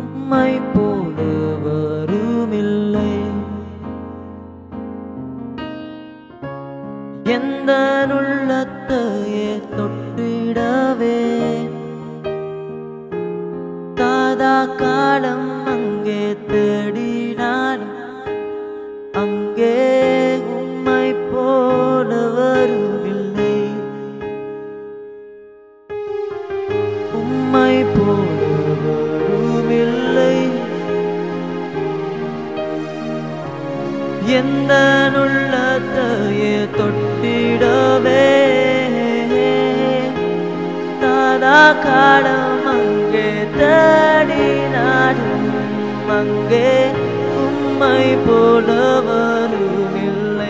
உம்மை போல வருமில்லை எந்த உள்ளத்தையே தொட்டிடவே தாதா காலம் அங்கே தேடினாலும் அங்கே உம்மை போல வருவில்லை உம்மை போல வருவில்லை எந்த உள்ளத்தையே தொட்டிடவே தாதா காலம் அங்கே தேடினாலும் அங்கே உம்மை போல வருமில்லை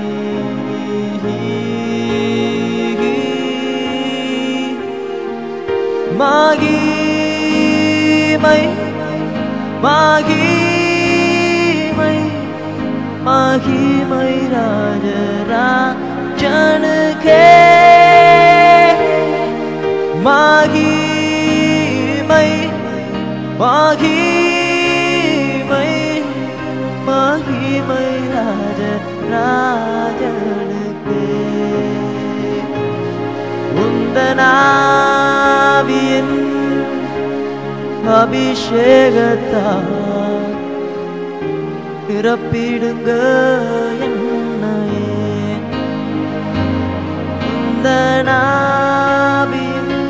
மாகிமை மாகிமை மகிமை ராஜராஜனுக்கே மகிமை மகிமை மகிமை ராஜராஜனுக்கே உந்தனாவியின் அபிஷேகத்தால் பிறப்பிடுங்க என்னையே இந்த நாவின்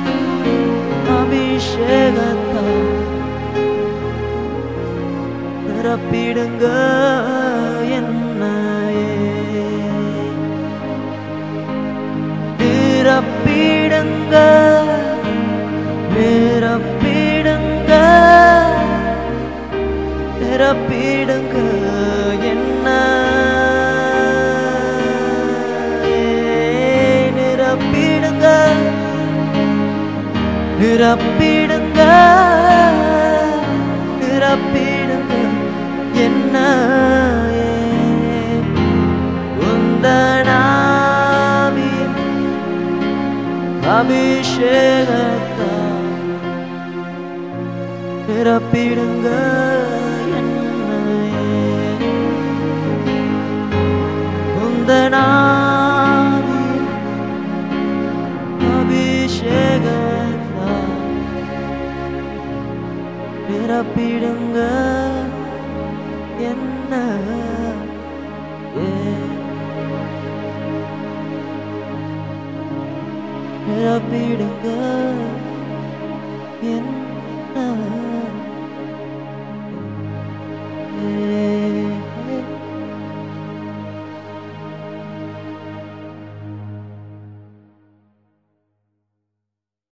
அபிஷேகத்தால் பிறப்பிடுங்க என்னையே பிறப்பிடுங்க பிறப்பிடுங்க நிரப்பிடுங்க என்ன நிரப்பிடுங்க நிரப்பிடுங்க நிரப்பிடுங்க என்ன உந்தனாமி அபிஷேகத்தா நிரப்பிடுங்க என்னையே உந்தனாதி அபிஷேகத்தா நிரப்பிடுங்க என்ன நிரப்பிடுங்க